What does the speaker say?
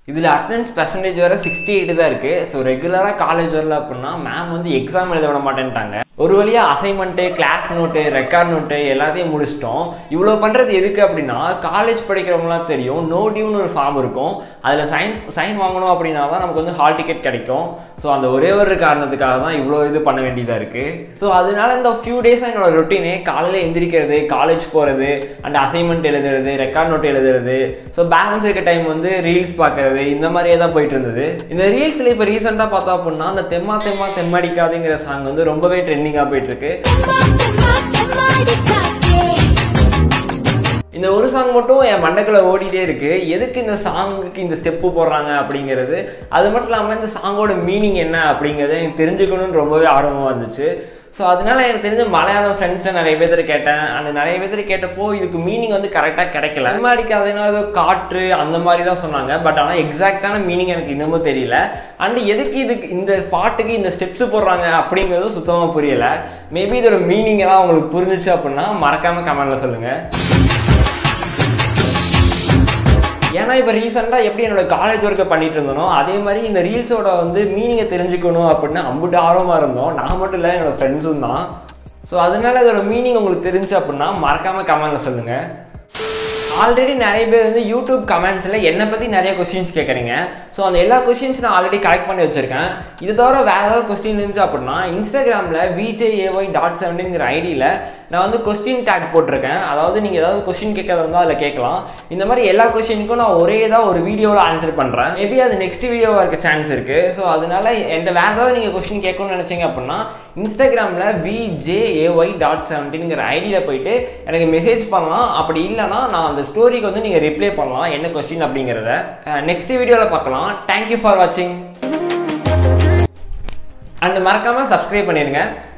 இதில் attendance percentage வேறு sixty eight தான் இருக்குது ஸோ ரெகுலராக காலேஜ் வரல அப்படின்னா மேம் வந்து எக்ஸாம் எழுத விட மாட்டேன்ட்டாங்க ஒரு வழியாக assignment class note record note எல்லாத்தையும் முடிச்சிட்டோம் இவ்வளோ பண்ணுறது எதுக்கு அப்படின்னா காலேஜ் படிக்கிறவங்களாம் தெரியும் நோ டியூன்னு ஒரு ஃபார்ம் இருக்கும் அதில் சைன் சைன் வாங்கணும் அப்படின்னா தான் நமக்கு வந்து ஹால் டிக்கெட் கிடைக்கும் ஸோ அந்த ஒரே ஒரு காரணத்துக்காக தான் இவ்வளோ இது பண்ண வேண்டியதாக இருக்குது ஸோ அதனால இந்த ஃபியூ டேஸாக என்னோட ரொட்டீனே காலையில் எந்திரிக்கிறது காலேஜ் போகிறது அண்ட் அசைன்மெண்ட் எழுதுறது ரெக்கார்ட் நோட் எழுதுறது ஸோ பேலன்ஸ் இருக்க டைம் வந்து ரீல்ஸ் பார்க்கறது இந்த மாதிரியே தான் போயிட்டு இருந்தது இந்த ரீல்ஸில் இப்போ ரீசெண்டாக பார்த்தோம் அப்படின்னா அந்த தெம்மா தெம்மா தெம்மடிக்காதுங்கிற சாங் வந்து ரொம்பவே ட்ரெண்டிங்காக போயிட்டு இருக்கு இந்த ஒரு சாங் மட்டும் என் மண்டக்குள்ள ஓடிட்டே இருக்கு எதுக்கு இந்த சாங்குக்கு இந்த ஸ்டெப்பு போடுறாங்க அப்படிங்கிறது அது மட்டும் இல்லாமல் இந்த சாங்கோட மீனிங் என்ன அப்படிங்கிறத எனக்கு தெரிஞ்சுக்கணும்னு ரொம்பவே ஆர்வமாக இருந்துச்சு ஸோ அதனால எனக்கு தெரிஞ்ச மலையாளம் ஃப்ரெண்ட்ஸில் நிறைய பேர்த்து கேட்டேன் அந்த நிறைய பேர்த்து கேட்டப்போ இதுக்கு மீனிங் வந்து கரெக்டாக கிடைக்கல இந்த மாதிரி கதைனா ஏதோ காற்று அந்த மாதிரி தான் சொன்னாங்க பட் ஆனால் எக்ஸாக்டான மீனிங் எனக்கு இன்னமும் தெரியல அண்ட் எதுக்கு இதுக்கு இந்த பாட்டுக்கு இந்த ஸ்டெப்ஸ் போடுறாங்க அப்படிங்கிறது சுத்தமாக புரியல மேபி இதோட மீனிங் எல்லாம் உங்களுக்கு புரிஞ்சிச்சு அப்படின்னா மறக்காமல் கமெண்ட்டில் சொல்லுங்கள் ஏன்னா இப்போ ரீசெண்டாக எப்படி என்னோட காலேஜ் ஒர்க்கை பண்ணிட்டு இருந்தனோ அதே மாதிரி இந்த ரீல்ஸோட வந்து மீனிங்கை தெரிஞ்சுக்கணும் அப்படின்னு அம்புட்டு ஆர்வமாக இருந்தோம் நான் மட்டும் இல்லை என்னோட ஃப்ரெண்ட்ஸும் தான் ஸோ அதனால இதோட மீனிங் உங்களுக்கு தெரிஞ்சு அப்படின்னா மறக்காமல் கமெண்ட்டில் சொல்லுங்கள் ஆல்ரெடி நிறைய பேர் வந்து யூடியூப் கமெண்ட்ஸில் என்னை பற்றி நிறைய கொஸ்டின்ஸ் கேட்குறீங்க ஸோ அந்த எல்லா கொஸ்டின்ஸ் நான் ஆல்ரெடி கலெக்ட் பண்ணி வச்சுருக்கேன் இது தவிர வேறு ஏதாவது கொஸ்டின் இருந்துச்சு அப்படின்னா இன்ஸ்டாகிராமில் விஜேஏஒய் டாட் செவன்டிங்கிற ஐடியில் நான் வந்து கொஸ்டின் டேக் போட்டிருக்கேன் அதாவது நீங்கள் ஏதாவது கொஸ்டின் கேட்கறது இருந்தால் அதில் கேட்கலாம் இந்த மாதிரி எல்லா கொஸ்டினுக்கும் நான் ஒரே தான் ஒரு வீடியோவில் ஆன்சர் பண்ணுறேன் மேபி அது நெக்ஸ்ட் வீடியோவாக இருக்க சான்ஸ் இருக்குது ஸோ அதனால எந்த வேறு ஏதாவது நீங்கள் கொஸ்டின் கேட்கணும்னு நினச்சிங்க அப்படின்னா இன்ஸ்டாகிராமில் விஜேஏஒய் டாட் செவன்டீன்ங்கிற ஐடியில் போயிட்டு எனக்கு மெசேஜ் பண்ணலாம் அப்படி இல்லைனா நான் அந்த ஸ்டோரிக்கு வந்து நீங்கள் ரிப்ளை பண்ணலாம் என்ன கொஸ்டின் அப்படிங்கிறத நெக்ஸ்ட் வீடியோவில் பார்க்கலாம் தேங்க்யூ ஃபார் வாட்சிங் அண்ட் மறக்காமல் சப்ஸ்கிரைப் பண்ணிடுங்க